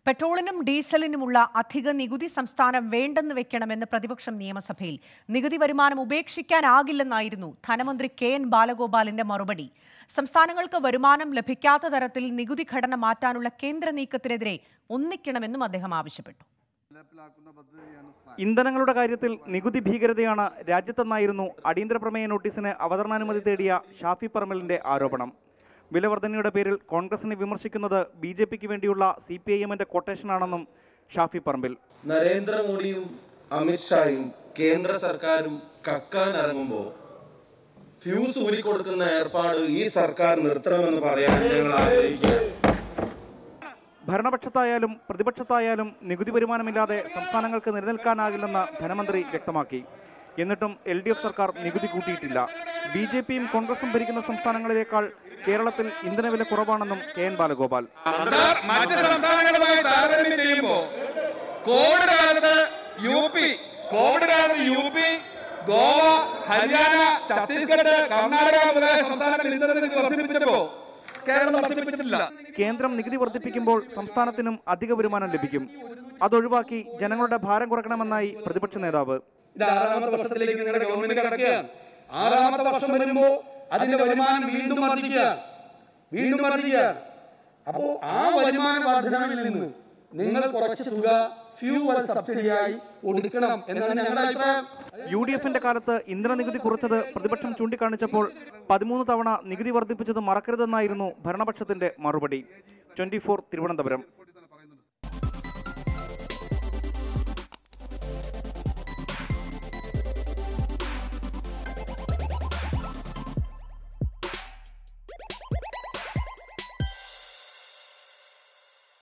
പെട്രോളിനും ഡീസലിനുമുള്ള അധിക നികുതി സംസ്ഥാനം വേണ്ടെന്ന് വെക്കണമെന്ന് പ്രതിപക്ഷം നിയമസഭയിൽ നികുതി വരുമാനം ഉപേക്ഷിക്കാനാകില്ലെന്നായിരുന്നു ധനമന്ത്രി കെ എൻ ബാലഗോപാലിന്റെ മറുപടി സംസ്ഥാനങ്ങൾക്ക് വരുമാനം ലഭിക്കാത്ത തരത്തിൽ നികുതി ഘടന മാറ്റാനുള്ള കേന്ദ്ര നീക്കത്തിനെതിരെ ഒന്നിക്കണമെന്നും അദ്ദേഹം ആവശ്യപ്പെട്ടു ഇന്ധനങ്ങളുടെ കാര്യത്തിൽ നികുതി ഭീകരതയാണ് രാജ്യത്തെന്നായിരുന്നു അടിയന്തര പ്രമേയ നോട്ടീസിന് അവതരണാനുമതി തേടിയ ഷാഫി പറമ്പലിന്റെ ആരോപണം വിലവർധനയുടെ പേരിൽ കോൺഗ്രസിനെ വിമർശിക്കുന്നത് ബി ജെ പിക്ക് വേണ്ടിയുള്ള സി പി ഐ എമ്മിന്റെ കൊട്ടേഷനാണെന്നും ഷാഫി പറമ്പിൽ നരേന്ദ്രമോദിയും അമിത്ഷായും കേന്ദ്ര സർക്കാരും കക്കാൻ ഇറങ്ങുമ്പോൾ ഫ്യൂസ് ഊരിക്കൊടുക്കുന്ന ഏർപ്പാട് ഈ സർക്കാർ നിർത്തണമെന്ന് പറയാൻ ഞങ്ങൾ ആഗ്രഹിക്കുക ഭരണപക്ഷത്തായാലും പ്രതിപക്ഷത്തായാലും നികുതി വരുമാനമില്ലാതെ സംസ്ഥാനങ്ങൾക്ക് നിലനിൽക്കാനാകില്ലെന്ന് ധനമന്ത്രി വ്യക്തമാക്കി എന്നിട്ടും എൽ ഡി എഫ് സർക്കാർ നികുതി കൂട്ടിയിട്ടില്ല ബി ജെ പിയും കോൺഗ്രസും ഭരിക്കുന്ന സംസ്ഥാനങ്ങളിലേക്കാൾ കേരളത്തിൽ ഇന്ധനവില കുറവാണെന്നും കെ എൻ ബാലഗോപാൽ സാർ മറ്റ് സംസ്ഥാനങ്ങളുമായി താരതമ്യം ചെയ്യുമ്പോൾ കോവിഡ് കാലത്ത് യു പി കോവിഡ് കാലത്ത് യു പി ഗോവ ഹരിയാന ഛത്തീസ്ഗഡ് കർണാടക മുതലായ സംസ്ഥാനങ്ങൾ ഇന്ധന നികുതി വർദ്ധിപ്പിച്ചപ്പോ കേരളം വർദ്ധിപ്പിച്ചിട്ടില്ല കേന്ദ്രം നികുതി വർദ്ധിപ്പിക്കുമ്പോൾ സംസ്ഥാനത്തിനും അധിക വരുമാനം ലഭിക്കും അതൊഴിവാക്കി ജനങ്ങളുടെ ഭാരം കുറയ്ക്കണമെന്നായി പ്രതിപക്ഷ നേതാവ് ഇത് ആറാമത്തെ വർഷത്തിലേക്ക് നിങ്ങളുടെ ഗവൺമെന്റ് കടക്കുകയാണ് ആറാമത്തെ വർഷം വരുമ്പോൾ അതിന്റെ വരുമാനം വീണ്ടും വർദ്ധിക്കുകയാണ് വീണ്ടും വർദ്ധിക്കുകയാണ് അപ്പോ ആ വരുമാന വർധനവിൽ നിന്ന് നിങ്ങൾ കുറച്ച് തുക ഫ്യൂവൽ സബ്സിഡിയായി കൊടുക്കണം എന്നാണ് ഞങ്ങളുടെ അഭിപ്രായം യു ഡി എഫിന്റെ കാലത്ത് ഇന്ധന നികുതി കുറച്ചത് പ്രതിപക്ഷം ചൂണ്ടിക്കാണിച്ചപ്പോൾ പതിമൂന്ന് തവണ നികുതി വർദ്ധിപ്പിച്ചത് മറക്കരുതെന്നായിരുന്നു ഭരണപക്ഷത്തിന്റെ മറുപടി ട്വന്റി തിരുവനന്തപുരം